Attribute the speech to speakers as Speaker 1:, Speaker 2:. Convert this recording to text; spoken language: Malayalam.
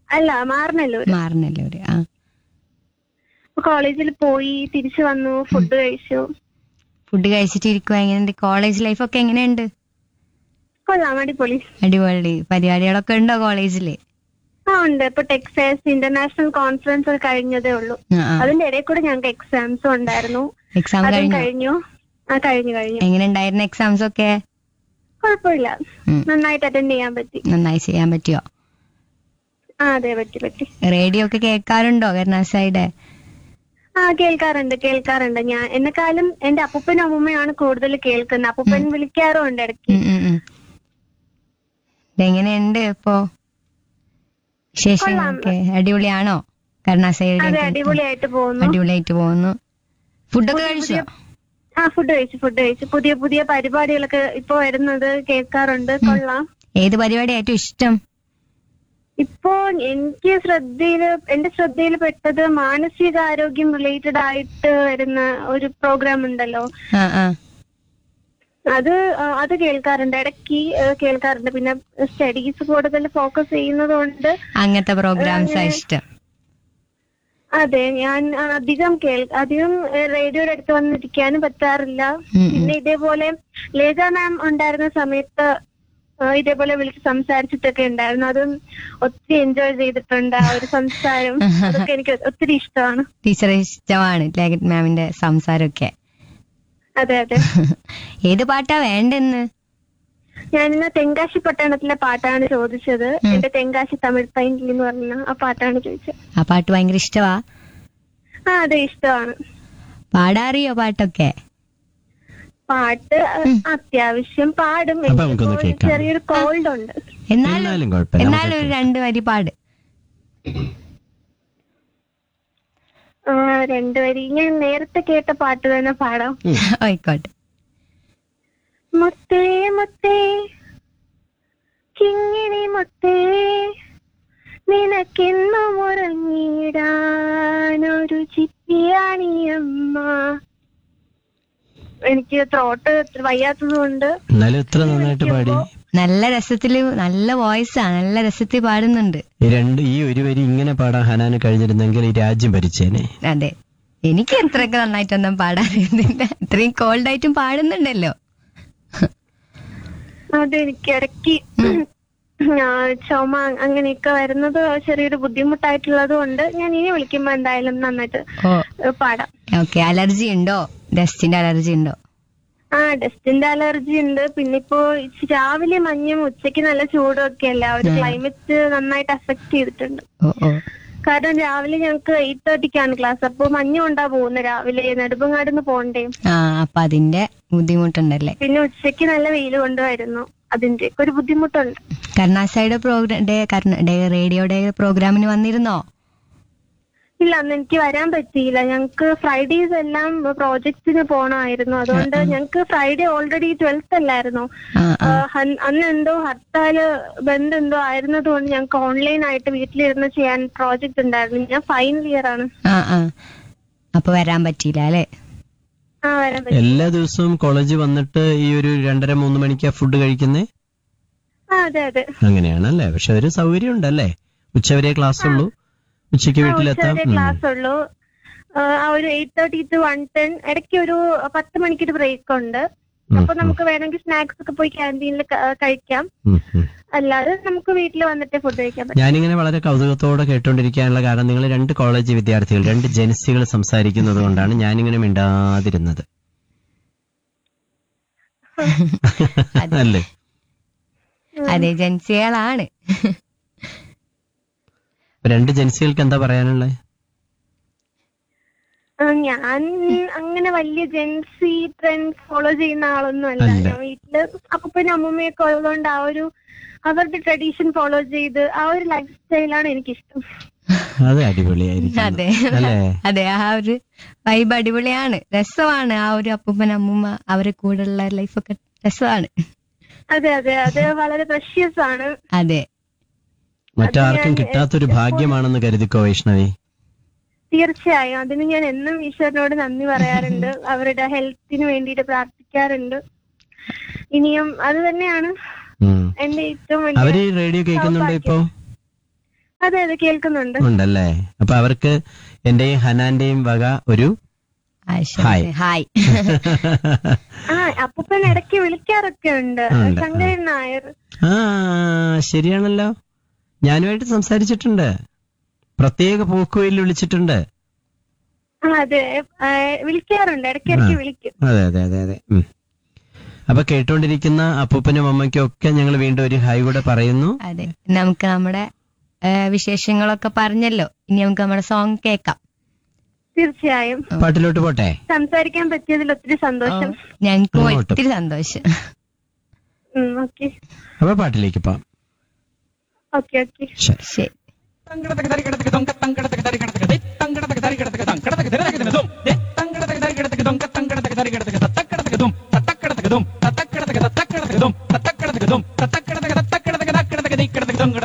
Speaker 1: അല്ല മാറണല്ലോ
Speaker 2: മാറനല്ലൂര് ആ
Speaker 1: കോളേജിൽ പോയി തിരിച്ചു വന്നു ഫുഡ് കഴിച്ചു
Speaker 2: ഫുഡ് കഴിച്ചിട്ടിരിക്കുക എങ്ങനെയുണ്ട് കോളേജ് ലൈഫൊക്കെ എങ്ങനെയുണ്ട്
Speaker 1: കൊള്ളാം അടിപൊളി
Speaker 2: അടിപൊളി പരിപാടികളൊക്കെ ഉണ്ടോ കോളേജില്
Speaker 1: ആ ഉണ്ട് ഇപ്പൊ ടെക്സൈസ് ഇന്റർനാഷണൽ കോൺഫറൻസ് കഴിഞ്ഞതേ ഉള്ളൂ
Speaker 2: ആ, ആ.
Speaker 1: അതിന്റെ ഇടയിൽ കൂടെ ഞങ്ങൾക്ക് എക്സാംസും ഉണ്ടായിരുന്നു
Speaker 2: എക്സാം
Speaker 1: അതും
Speaker 2: കഴിഞ്ഞു
Speaker 1: കഴിഞ്ഞു ആ കഴിഞ്ഞു കഴിഞ്ഞു
Speaker 2: എങ്ങനെ ഉണ്ടായിരുന്നു എക്സാംസ് ഒക്കെ
Speaker 1: കുഴപ്പമില്ല
Speaker 2: ഉം.
Speaker 1: നന്നായിട്ട് അറ്റൻഡ് ചെയ്യാൻ പറ്റി
Speaker 2: നന്നായി ചെയ്യാൻ പറ്റിയോ
Speaker 1: ആ അതെ പറ്റി പറ്റി
Speaker 2: റേഡിയോ ഒക്കെ കേൾക്കാറുണ്ടോ കരുണാസായിടെ
Speaker 1: ആ കേൾക്കാറുണ്ട് കേൾക്കാറുണ്ട് ഞാൻ എന്നെക്കാളും എന്റെ അപ്പൂപ്പനും അമ്മൂമ്മയാണ് കൂടുതൽ കേൾക്കുന്നത് അപ്പൂപ്പൻ വിളിക്കാറുണ്ട് ഇടയ്ക്ക്
Speaker 2: ഉം, ഉം, ഉം. ഇതെങ്ങനെയുണ്ട് ഇപ്പോ വിശേഷങ്ങളൊക്കെ അടിപൊളിയാണോ കരുണാസായിയുടെ
Speaker 1: അതെ അടിപൊളിയായിട്ട് പോകുന്നു
Speaker 2: അടിപൊളിയായിട്ട് പോകുന്നു ഫുഡൊക്കെ കഴിച്ചോ
Speaker 1: ആ ഫുഡ് കഴിച്ചു ഫുഡ് കഴിച്ചു പുതിയ പുതിയ പരിപാടികളൊക്കെ ഇപ്പൊ വരുന്നത് കേൾക്കാറുണ്ട് കൊള്ളാം
Speaker 2: ഏത് പരിപാടി ഏറ്റവും ഇഷ്ടം
Speaker 1: ഇപ്പോ എനിക്ക് ശ്രദ്ധയില് എന്റെ ശ്രദ്ധയിൽ പെട്ടത് മാനസികാരോഗ്യം റിലേറ്റഡ് ആയിട്ട് വരുന്ന ഒരു പ്രോഗ്രാം ഉണ്ടല്ലോ
Speaker 2: ആ ആ
Speaker 1: അത് ആ, അത് കേൾക്കാറുണ്ട് ഇടയ്ക്ക് ആ, കേൾക്കാറുണ്ട് പിന്നെ സ്റ്റഡീസ് കൂടുതൽ ഫോക്കസ് ചെയ്യുന്നത് കൊണ്ട്
Speaker 2: അങ്ങനത്തെ പ്രോഗ്രാംസാ ഇഷ്ടം
Speaker 1: അതെ ഞാൻ അധികം കേൾ അധികം റേഡിയോയുടെ അടുത്ത് വന്നിരിക്കാനും പറ്റാറില്ല
Speaker 2: ഉം, ഉം.
Speaker 1: പിന്നെ ഇതേപോലെ ലേഖ മാം ഉണ്ടായിരുന്ന സമയത്ത് ആ, ഇതേപോലെ വിളിച്ച് സംസാരിച്ചിട്ടൊക്കെ ഉണ്ടായിരുന്നു അതും ഒത്തിരി എൻജോയ് ചെയ്തിട്ടുണ്ട് ആ ഒരു സംസാരം അതൊക്കെ എനിക്ക് ഒത്തിരി ഇഷ്ടമാണ്
Speaker 2: ടീച്ചറെ ഇഷ്ടമാണ് ലേഖറ്റ് മാമിന്റെ സംസാരമൊക്കെ
Speaker 1: അതെ അതെ
Speaker 2: ഏത് പാട്ടാ വേണ്ടെന്ന്
Speaker 1: ഞാനിന്ന് തെങ്കാശി പട്ടണത്തിലെ പാട്ടാണ് ചോദിച്ചത് എന്റെ തെങ്കാശി തമിഴ് പൈങ്കിളി എന്ന് പറഞ്ഞ ആ പാട്ടാണ് ചോദിച്ചത്
Speaker 2: ആ പാട്ട് ഭയങ്കര ഇഷ്ടവാ
Speaker 1: ആ അതെ ഇഷ്ടമാണ്
Speaker 2: പാടാറിയോ പാട്ടൊക്കെ
Speaker 1: പാട്ട് അത്യാവശ്യം പാടും
Speaker 3: അപ്പൊ നമുക്കൊന്ന്
Speaker 1: എനിക്കിപ്പോ
Speaker 3: കേൾക്കാം.
Speaker 1: ചെറിയൊരു കോൾഡ് ഉണ്ട്
Speaker 2: എന്നാലും
Speaker 3: എന്നാലും കുഴപ്പമില്ല
Speaker 2: എന്നാലും
Speaker 3: നമുക്ക്
Speaker 2: ഒരു രണ്ട് വരി പാട്
Speaker 1: ആ, രണ്ടുപേരി ഞാൻ നേരത്തെ കേട്ട പാട്ട് തന്നെ പാടാം
Speaker 2: ആയിക്കോട്ടെ
Speaker 1: മുത്തേ മുത്തേ കിങ്ങിണി മുത്തേ നിനക്കെന്നും ഉറങ്ങിയിടാനൊരു ചിപ്പിയാണിയമ്മ എനിക്ക് ത്രോട്ട് വയ്യാത്തത് കൊണ്ട്
Speaker 3: എന്നാലും ഇത്ര നന്നായിട്ട് പാടി
Speaker 2: നല്ല രസത്തില് നല്ല വോയിസാ നല്ല രസത്തിൽ പാടുന്നുണ്ട്
Speaker 3: ഈ രണ്ട് ഈ ഒരു വരി ഇങ്ങനെ പാടാൻ ഹനാന് കഴിഞ്ഞിരുന്നെങ്കിൽ ഈ രാജ്യം ഭരിച്ചേനെ
Speaker 2: അതെ എനിക്ക് എത്രയൊക്കെ നന്നായിട്ടൊന്നും പാടാറിയുന്നില്ല ഇത്രയും കോൾഡ് ആയിട്ടും പാടുന്നുണ്ടല്ലോ
Speaker 1: അതെനിക്ക് ഇടയ്ക്ക് ഞാൻ ചുമ അങ്ങനെയൊക്കെ വരുന്നത് ചെറിയൊരു ബുദ്ധിമുട്ടായിട്ടുള്ളത് കൊണ്ട് ഞാൻ ഇനി വിളിക്കുമ്പോ എന്തായാലും നന്നായിട്ട്
Speaker 2: ഓ
Speaker 1: ഏഹ്, പാടാം
Speaker 2: ഓക്കെ അലർജി ഉണ്ടോ ഡസ്റ്റിന്റെ അലർജി ഉണ്ടോ
Speaker 1: ആ ഡസ്റ്റിന്റെ അലർജി ഉണ്ട് പിന്നെ ഇപ്പോ ഇച്ചി രാവിലെ മഞ്ഞും ഉച്ചയ്ക്ക് നല്ല ചൂടും ഒക്കെ അല്ല ഒരു ക്ലൈമറ്റ് നന്നായിട്ട് അഫക്ട് ചെയ്തിട്ടുണ്ട്
Speaker 2: ഓ ഓ
Speaker 1: കാരണം രാവിലെ ഞങ്ങൾക്ക് എയ്റ്റ് തേർട്ടിക്കാണ് ക്ലാസ് അപ്പൊ മഞ്ഞും ഉണ്ടാ പോകുന്നത് രാവിലെ നെടുമ്പങ്ങാടുന്ന് പോണ്ടേ
Speaker 2: ആ അപ്പൊ അതിന്റെ ബുദ്ധിമുട്ടുണ്ടല്ലേ
Speaker 1: പിന്നെ ഉച്ചയ്ക്ക് നല്ല വെയിൽ കൊണ്ടുവരുന്നു അതിന്റെ ഒക്കെ ഒരു ബുദ്ധിമുട്ടുണ്ട്
Speaker 2: കരുണാസായിയുടെ പ്രോഗ്രാം ഡേ കരുണ- ഡേ റേഡിയോ ഡേ പ്രോഗ്രാമിന് വന്നിരുന്നോ
Speaker 1: ഇല്ല അന്ന് എനിക്ക് വരാൻ പറ്റിയില്ല ഞങ്ങൾക്ക് ഫ്രൈഡേസ് എല്ലാം പ്രോജക്റ്റിന് പോണമായിരുന്നു അതുകൊണ്ട് ഞങ്ങൾക്ക് ഫ്രൈഡേ ഓൾറെഡി ട്വൽത്ത് അല്ലായിരുന്നു
Speaker 2: ആ ആ
Speaker 1: ആ, ഹൻ- അന്ന് എന്തോ ഹർത്താല് ബന്ദ് എന്തോ ആയിരുന്നത് കൊണ്ട് ഞങ്ങൾക്ക് ഓൺലൈൻ ആയിട്ട് വീട്ടിലിരുന്ന് ചെയ്യാൻ പ്രോജക്റ്റ് ഉണ്ടായിരുന്നു ഞാൻ ഫൈനൽ ഇയർ ആണ്
Speaker 2: ആ ആ അപ്പൊ വരാൻ പറ്റിയില്ല അല്ലെ
Speaker 1: ആ വരാൻ പറ്റി
Speaker 3: എല്ലാ ദിവസവും കോളേജിൽ വന്നിട്ട് ഈ ഒരു രണ്ടര മൂന്ന് മണിക്കാ ഫുഡ് കഴിക്കുന്നേ
Speaker 1: ആ അതെ അതെ
Speaker 3: അങ്ങനെയാണല്ലേ പക്ഷെ ഒരു സൗകര്യം ഉണ്ടല്ലേ ഉച്ചവരെ ക്ലാസ് ഉള്ളൂ ഉച്ചയ്ക്ക് വീട്ടിലെത്താം ഉം.
Speaker 1: ക്ലാസ് ഉള്ളൂ ആ, ആ ഒരു eight thirty two one ten ഇടയ്ക്ക് ഒരു പത്ത് മണിക്കൊരു ബ്രേക്ക് ഉണ്ട്
Speaker 3: ഉം,
Speaker 1: അപ്പൊ നമുക്ക് വേണമെങ്കിൽ സ്നാക്സ് ഒക്കെ പോയി ക്യാൻറ്റീനിൽ കഴിക്കാം
Speaker 3: ഉം, ഉം.
Speaker 1: അല്ലാതെ നമുക്ക് വീട്ടിൽ വന്നിട്ട് ഫുഡ് കഴിക്കാൻ പറ്റും
Speaker 3: ഞാനിങ്ങനെ വളരെ കൗതുകത്തോടെ കേട്ടോണ്ടിരിക്കാനുള്ള കാരണം നിങ്ങൾ രണ്ട് കോളേജ് വിദ്യാർത്ഥികൾ രണ്ട് ജനസികൾ സംസാരിക്കുന്നത് കൊണ്ടാണ് ഞാനിങ്ങനെ മിണ്ടാതിരുന്നത് അല്ലേ
Speaker 2: അതെ ജൻസികളാണ്
Speaker 3: രണ്ട് ജനസികൾക്ക് എന്താ പറയാനുള്ളത്
Speaker 1: ആ, ഞാൻ അങ്ങനെ വലിയ ജെൻസി ട്രെൻഡ് ഫോളോ ചെയ്യുന്ന ആളൊന്നും അല്ല
Speaker 3: അല്ല.
Speaker 1: ഞാൻ വീട്ടില് അപ്പനും അമ്മൂമ്മയൊക്കെ ഉള്ളതുകൊണ്ട് ആ ഒരു അവരുടെ ട്രഡീഷൻ ഫോളോ ചെയ്ത് ആ ഒരു ലൈഫ് സ്റ്റൈലാണ് എനിക്കിഷ്ടം
Speaker 3: അത് അടിപൊളിയായിരിക്കും
Speaker 2: അതെ
Speaker 3: അല്ലേ
Speaker 2: അതെ ആ ഒരു വൈബ് അടിപൊളിയാണ് രസമാണ് ആ ഒരു അപ്പൂപ്പൻ അമ്മൂമ്മ അവരെ കൂടെയുള്ള ലൈഫൊക്കെ രസമാണ്
Speaker 1: അതെ അതെ അത് വളരെ പ്രഷ്യസ് ആണ്
Speaker 2: അതെ
Speaker 3: മറ്റാർക്കും കിട്ടാത്തൊരു ഭാഗ്യമാണെന്ന് കരുതിക്കോ വൈഷ്ണവി
Speaker 1: തീർച്ചയായും അതിന് ഞാൻ എന്നും ഈശ്വരനോട് നന്ദി പറയാറുണ്ട് അവരുടെ ഹെൽത്തിന് വേണ്ടിയിട്ട് പ്രാർത്ഥിക്കാറുണ്ട് ഇനിയും അത് തന്നെയാണ്
Speaker 3: ഉം.
Speaker 1: എന്റെ ഏറ്റവും വലിയ
Speaker 3: അവര് റേഡിയോ കേൾക്കുന്നുണ്ടോ ഇപ്പോ
Speaker 1: അതെ അതെ കേൾക്കുന്നുണ്ട്
Speaker 3: ഉണ്ടല്ലേ അപ്പൊ അവർക്ക് എന്റെയും ഹനാന്റെയും വക ഒരു
Speaker 2: ആശംസ.
Speaker 3: ഹായ്.
Speaker 2: ഹായ്
Speaker 1: ആ അപ്പൂപ്പൻ ഇടയ്ക്ക് വിളിക്കാറൊക്കെ ഉണ്ട്
Speaker 3: ഉണ്ട്.
Speaker 1: ശങ്കരൻ നായർ
Speaker 3: ആ ശരിയാണല്ലോ ഞാനുമായിട്ട് സംസാരിച്ചിട്ടുണ്ട് പ്രത്യേക പോക്കുവയിൽ വിളിച്ചിട്ടുണ്ട്
Speaker 1: ആ അതെ ആ, വിളിക്കാറുണ്ട് ഇടയ്ക്കിടയ്ക്ക്
Speaker 3: ആ.
Speaker 1: വിളിക്കും
Speaker 3: അതെ അതെ അതെ അതെ ഉം. അപ്പൊ കേട്ടോണ്ടിരിക്കുന്ന അപ്പൂപ്പനും അമ്മയ്ക്കും ഒക്കെ ഞങ്ങൾ വീണ്ടും ഒരു ഹായ് കൂടെ പറയുന്നു
Speaker 2: അതെ നമുക്ക് നമ്മുടെ ഏ, വിശേഷങ്ങളൊക്കെ പറഞ്ഞല്ലോ ഇനി നമുക്ക് നമ്മുടെ സോങ് കേൾക്കാം
Speaker 1: തീർച്ചയായും
Speaker 3: പാട്ടിലോട്ട് പോട്ടെ
Speaker 1: സംസാരിക്കാൻ പറ്റിയതിൽ ഒത്തിരി സന്തോഷം
Speaker 2: ഞങ്ങൾക്ക്
Speaker 3: അങ്ങോട്ടും.
Speaker 2: ഒത്തിരി സന്തോഷം
Speaker 1: ഓക്കെ
Speaker 3: അപ്പൊ പാട്ടിലേക്ക് പോവാം
Speaker 1: ഓക്കെ ഓക്കെ
Speaker 3: ശരി
Speaker 2: ശരി
Speaker 4: തങ്കട തക തരികട തക തങ്ക തങ്കട തക തരികട തക തങ്കട തക തരികട തക തങ്കട തക തരികട തക